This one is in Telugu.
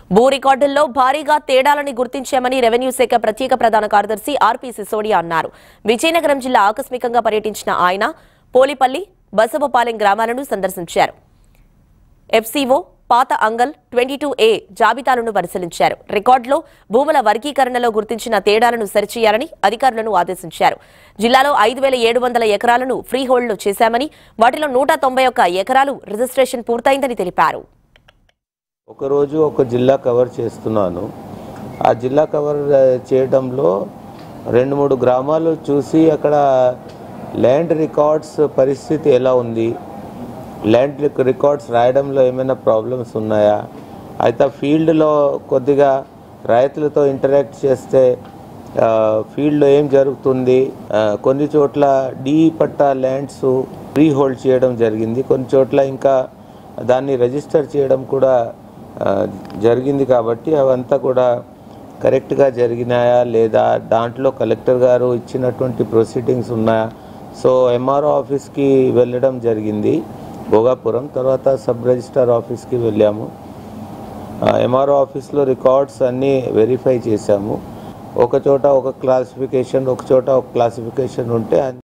భూ రికార్డుల్లో భారీగా తేడాలని గుర్తించామని రెవెన్యూ శాఖ ప్రత్యేక ప్రధాన కార్యదర్శి ఆర్పి సిసోడియా అన్నారు విజయనగరం జిల్లా ఆకస్మికంగా పర్యటించిన ఆయన పోలిపల్లి బసవపాలెం గ్రామాలను సందర్శించారు ఎఫ్సీఓ పాత అంగల్ ట్వంటీ టూ ఏ జాబితాలను పరిశీలించారు రికార్డులో భూముల వర్గీకరణలో గుర్తించిన తేడాలను సరిచేయాలని అధికారులను ఆదేశించారు జిల్లాలో ఐదు వేల ఏడు వందల ఎకరాలను ఫ్రీ హోల్డ్లో చేశామని వాటిలో నూట తొంభై ఒక్క ఎకరాలు రిజిస్ట్రేషన్ పూర్తయిందని తెలిపారు ఒకరోజు ఒక జిల్లా కవర్ చేస్తున్నాను ఆ జిల్లా కవర్ ఆ, చేయడంలో రెండు మూడు గ్రామాలు చూసి అక్కడ ల్యాండ్ రికార్డ్స్ పరిస్థితి ఎలా ఉంది ల్యాండ్ రిక్- రికార్డ్స్ రాయడంలో ఏమైనా ప్రాబ్లమ్స్ ఉన్నాయా అయితే ఫీల్డ్లో కొద్దిగా రైతులతో ఇంటరాక్ట్ చేస్తే ఆ, ఫీల్డ్లో ఏం జరుగుతుంది ఆ, కొన్ని చోట్ల D patta lands freehold చేయడం జరిగింది కొన్ని చోట్ల ఇంకా దాన్ని రిజిస్టర్ చేయడం కూడా ఆ, జరిగింది కాబట్టి అవంతా కూడా కరెక్ట్గా జరిగినాయా లేదా దాంట్లో కలెక్టర్ గారు ఇచ్చినటువంటి ప్రొసీడింగ్స్ ఉన్నాయా సో ఎంఆర్ఓ ఆఫీస్కి వెళ్ళడం జరిగింది భోగాపురం తర్వాత సబ్ రిజిస్టార్ ఆఫీస్కి వెళ్ళాము ఎంఆర్ఓ ఆఫీస్లో రికార్డ్స్ అన్నీ వెరిఫై చేశాము ఒక చోట ఒక క్లాసిఫికేషన్ ఒక చోట ఒక క్లాసిఫికేషన్ ఉంటే